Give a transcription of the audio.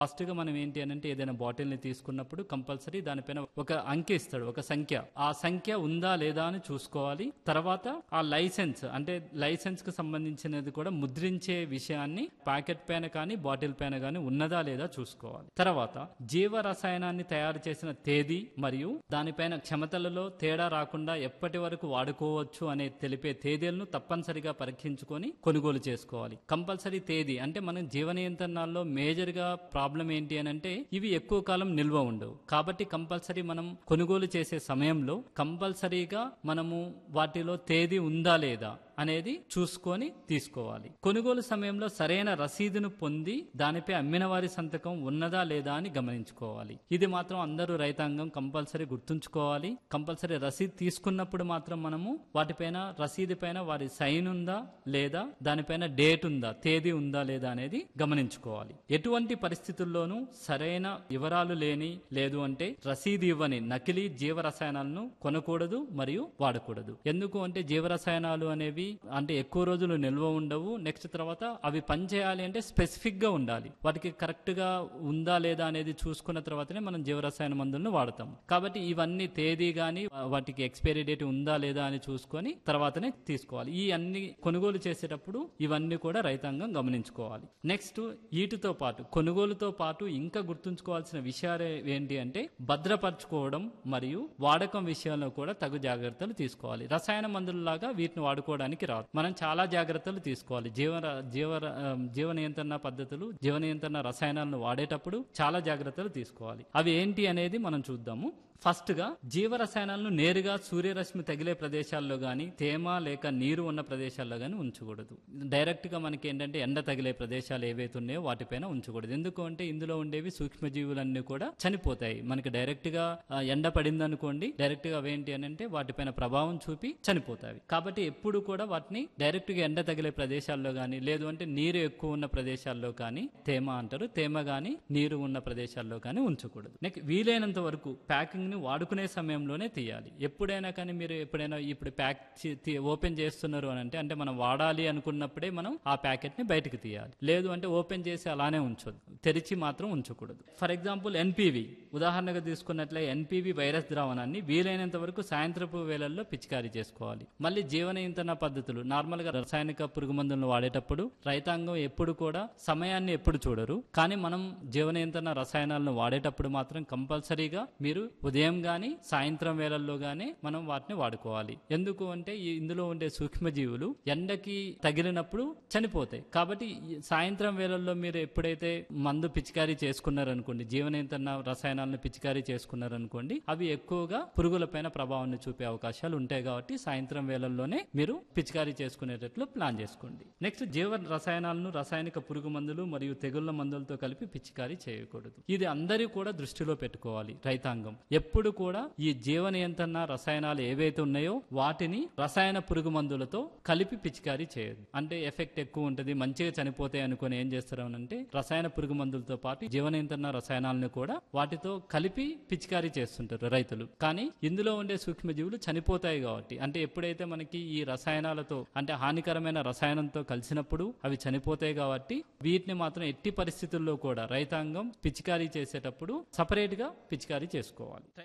first గా మనం ఏంటి అని అంటే ఏదైనా బాటిల్ ని తీసుకున్నప్పుడు కంపల్సరీ దానిపైన ఒక అంకె ఇస్తాడు ఒక సంఖ్య ఆ సంఖ్య ఉందా లేదా అని చూసుకోవాలి తర్వాత ఆ లైసెన్స్ అంటే లైసెన్స్ కు సంబంధించినది కూడా ముద్రించే విషయాన్ని ప్యాకెట్ పైన కానీ బాటిల్ పైన కానీ ఉన్నదా లేదా చూసుకోవాలి తర్వాత జీవ రసాయనాన్ని తయారు చేసిన తేదీ మరియు దానిపైన క్షమతలలో తేడా రాకుండా ఎప్పటి వరకు వాడుకోవచ్చు అనే తెలిపే తేదీలను తప్పనిసరిగా పరీక్షించుకొని కొనుగోలు చేసుకోవాలి కంపల్సరీ తేదీ అంటే మనం జీవ నియంత్రణల్లో మేజర్ గా ప్రాబ్లం ఏంటి అని అంటే ఇవి ఎక్కువ కాలం నిల్వ ఉండవు కాబట్టి కంపల్సరీ మనం కొనుగోలు చేసే సమయంలో కంపల్సరీగా మనము వాటిలో తేదీ ఉందా లేదా అనేది చూసుకొని తీసుకోవాలి కొనుగోలు సమయంలో సరైన రసీదును పొంది దానిపై అమ్మిన వారి సంతకం ఉన్నదా లేదా అని గమనించుకోవాలి ఇది మాత్రం అందరూ రైతాంగం కంపల్సరీ గుర్తుంచుకోవాలి కంపల్సరీ రసీదు తీసుకున్నప్పుడు మాత్రం మనము వాటిపైన రసీదు పైన వారి సైన్ ఉందా లేదా దానిపైన డేట్ ఉందా తేదీ ఉందా లేదా అనేది గమనించుకోవాలి ఎటువంటి పరిస్థితుల్లోనూ సరైన వివరాలు లేని లేదు అంటే రసీదు ఇవ్వని నకిలీ జీవ రసాయనాలను కొనకూడదు మరియు వాడకూడదు ఎందుకు అంటే జీవ రసాయనాలు అనేవి అంటే ఎక్కువ రోజులు నిల్వ ఉండవు నెక్స్ట్ తర్వాత అవి పనిచేయాలి అంటే స్పెసిఫిక్ గా ఉండాలి వాటికి కరెక్ట్ గా ఉందా లేదా అనేది చూసుకున్న తర్వాతనే మనం జీవరసాయన మందులను వాడతాం కాబట్టి ఇవన్నీ తేదీ గాని వాటికి ఎక్స్పైరీ డేట్ ఉందా లేదా అని చూసుకొని తర్వాతనే తీసుకోవాలి ఈ అన్ని కొనుగోలు చేసేటప్పుడు ఇవన్నీ కూడా రైతాంగం గమనించుకోవాలి నెక్స్ట్ వీటితో పాటు కొనుగోలుతో పాటు ఇంకా గుర్తుంచుకోవాల్సిన విషయాలు ఏంటి అంటే భద్రపరచుకోవడం మరియు వాడకం విషయంలో కూడా తగు జాగ్రత్తలు తీసుకోవాలి రసాయన మందులలాగా వీటిని వాడుకోవడానికి రాదు మనం చాలా జాగ్రత్తలు తీసుకోవాలి జీవ జీవ జీవ నియంత్రణ పద్ధతులు జీవ నియంత్రణ రసాయనాలను వాడేటప్పుడు చాలా జాగ్రత్తలు తీసుకోవాలి అవి ఏంటి అనేది మనం చూద్దాము ఫస్ట్ గా జీవ రసాయనాలను నేరుగా సూర్యరశ్మి తగిలే ప్రదేశాల్లో గాని తేమ లేక నీరు ఉన్న ప్రదేశాల్లో గాని ఉంచకూడదు డైరెక్ట్ గా మనకి ఏంటంటే ఎండ తగిలే ప్రదేశాలు ఏవైతే ఉన్నాయో వాటిపైన ఉంచకూడదు ఎందుకు అంటే ఇందులో ఉండేవి సూక్ష్మజీవులన్నీ కూడా చనిపోతాయి మనకి డైరెక్ట్ గా ఆ, ఎండ పడింది అనుకోండి డైరెక్ట్ గా అవేంటి అని అంటే వాటిపైన ప్రభావం చూపి చనిపోతాయి కాబట్టి ఎప్పుడు కూడా వాటిని డైరెక్ట్ గా ఎండ తగిలే ప్రదేశాల్లో గాని లేదు అంటే నీరు ఎక్కువ ఉన్న ప్రదేశాల్లో కానీ తేమ అంటారు తేమ గాని నీరు ఉన్న ప్రదేశాల్లో కానీ ఉంచకూడదు నెక్స్ట్ వీలైనంత వరకు ప్యాకింగ్ ని వాడుకునే సమయంలోనే తీయాలి ఎప్పుడైనా కానీ మీరు ఎప్పుడైనా ఇప్పుడు ప్యాక్ చే- తీ- ఓపెన్ చేస్తున్నారు అని అంటే అంటే మనం వాడాలి అనుకున్నప్పుడే మనం ఆ ప్యాకెట్ ని బయటకు తీయాలి లేదు అంటే ఓపెన్ చేసి అలానే ఉంచొద్దు తెరిచి మాత్రం ఉంచకూడదు ఫర్ ఎగ్జాంపుల్ ఎన్పివి ఉదాహరణగా తీసుకున్నట్లే ఎన్పివి వైరస్ ద్రావణాన్ని వీలైనంత వరకు సాయంత్రపు వేళల్లో పిచికారీ చేసుకోవాలి మళ్ళీ జీవ నియంత్రణ పద్ధతులు నార్మల్ గా రసాయనిక పురుగు మందులను వాడేటప్పుడు రైతాంగం ఎప్పుడు కూడా సమయాన్ని ఎప్పుడు చూడరు కానీ మనం జీవ నియంత్రణ రసాయనాలను వాడేటప్పుడు మాత్రం కంపల్సరీగా మీరు ఉదయం గాని సాయంత్రం వేళల్లో గానీ మనం వాటిని వాడుకోవాలి ఎందుకు అంటే ఈ ఇందులో ఉండే సూక్ష్మజీవులు ఎండకి తగిలినప్పుడు చనిపోతాయి కాబట్టి ఈ సాయంత్రం వేళల్లో మీరు ఎప్పుడైతే మందు పిచికారీ చేసుకున్నారనుకోండి జీవ నియంత్రణ రసాయనాలను పిచికారీ చేసుకున్నారనుకోండి అవి ఎక్కువగా పురుగులపైన ప్రభావాన్ని చూపే అవకాశాలు ఉంటాయి కాబట్టి సాయంత్రం వేళల్లోనే మీరు పిచికారీ చేసుకునేటట్లు ప్లాన్ చేసుకోండి నెక్స్ట్ జీవ రసాయనాలను రసాయనిక పురుగు మందులు మరియు తెగుళ్ల మందులతో కలిపి పిచికారీ చేయకూడదు ఇది అందరూ కూడా దృష్టిలో పెట్టుకోవాలి రైతాంగం ఎప్పుడు కూడా ఈ జీవ నియంత్రణ రసాయనాలు ఏవైతే ఉన్నాయో వాటిని రసాయన పురుగు మందులతో కలిపి పిచికారీ చేయదు అంటే ఎఫెక్ట్ ఎక్కువ ఉంటుంది మంచిగా చనిపోతాయి అనుకుని ఏం చేస్తారు అంటే రసాయన పురుగు మందులతో పాటు జీవ నియంత్రణ రసాయనాలను కూడా వాటితో కలిపి పిచికారీ చేస్తుంటారు రైతులు కానీ ఇందులో ఉండే సూక్ష్మజీవులు చనిపోతాయి కాబట్టి అంటే ఎప్పుడైతే మనకి ఈ రసాయనాలతో అంటే హానికరమైన రసాయనంతో కలిసినప్పుడు అవి చనిపోతాయి కాబట్టి వీటిని మాత్రం ఎట్టి పరిస్థితుల్లో కూడా రైతాంగం పిచికారీ చేసేటప్పుడు సపరేట్ గా పిచికారీ చేసుకోవాలి